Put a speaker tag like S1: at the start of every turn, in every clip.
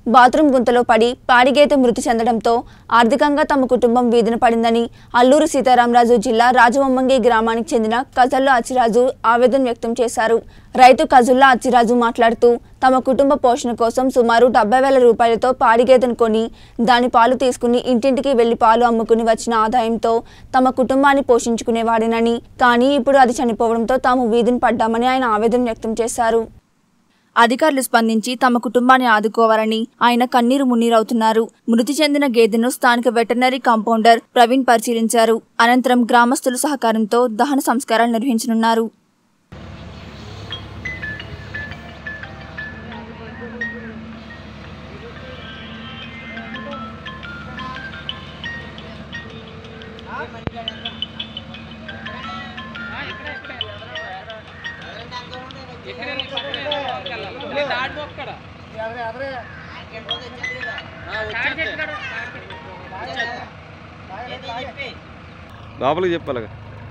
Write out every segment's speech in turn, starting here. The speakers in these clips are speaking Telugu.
S1: బాత్రూం గుంతలో పడి పాడిగేత మృతి చెందడంతో ఆర్థికంగా తమ కుటుంబం వీధిన పడిందని అల్లూరు సీతారామరాజు జిల్లా రాజవొమ్మంగి గ్రామానికి చెందిన కజల్లు అచ్చిరాజు ఆవేదన వ్యక్తం చేశారు రైతు కజుల్లా అచ్చిరాజు మాట్లాడుతూ తమ కుటుంబ పోషణ కోసం సుమారు డెబ్బై వేల రూపాయలతో పాడిగేదెను కొని దాని పాలు తీసుకుని ఇంటింటికి వెళ్లి పాలు అమ్ముకుని వచ్చిన ఆదాయంతో తమ కుటుంబాన్ని పోషించుకునేవాడినని కానీ ఇప్పుడు అది చనిపోవడంతో తాము వీధిని పడ్డామని ఆయన ఆవేదన వ్యక్తం చేశారు అధికారులు స్పందించి తమ కుటుంబాన్ని ఆదుకోవాలని ఆయన కన్నీరు మున్నీరవుతున్నారు మృతి చెందిన గేదెను స్థానిక వెటర్నరీ కాంపౌండర్ ప్రవీణ్ పరిశీలించారు అనంతరం గ్రామస్తుల సహకారంతో దహన సంస్కారాలు నిర్వహించనున్నారు
S2: లోపలికి చెప్పాలి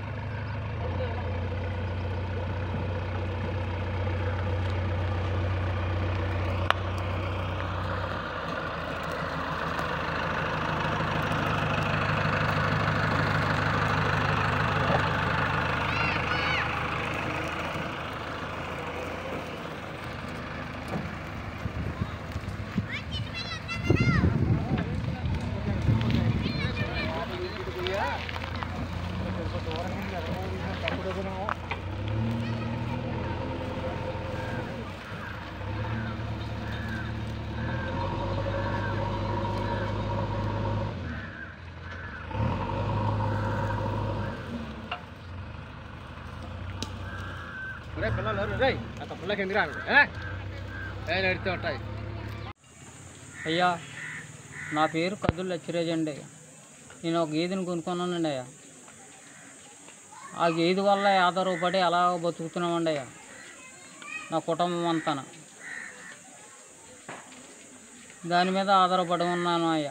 S3: అయ్యా నా పేరు కదులు లచ్చిరాజ్ అండి నేను ఒక గేదెని కొనుక్కున్నానండి అయ్యా ఆ గేదె వల్ల ఆధారపడి అలా బతుకుతున్నామండి అయ్యా నా కుటుంబం అంతా దాని మీద ఆధారపడి ఉన్నాను అయ్యా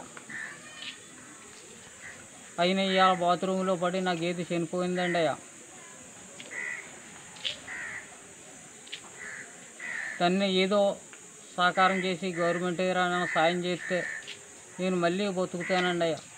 S3: అయిన ఇవాళ బాత్రూంలో పడి నా గేదె చనిపోయిందండి అయ్యా దాన్ని ఏదో సహకారం చేసి గవర్నమెంట్ ఏదైనా సాయం చేస్తే నేను మళ్ళీ బతుకుతానండి అయ్యా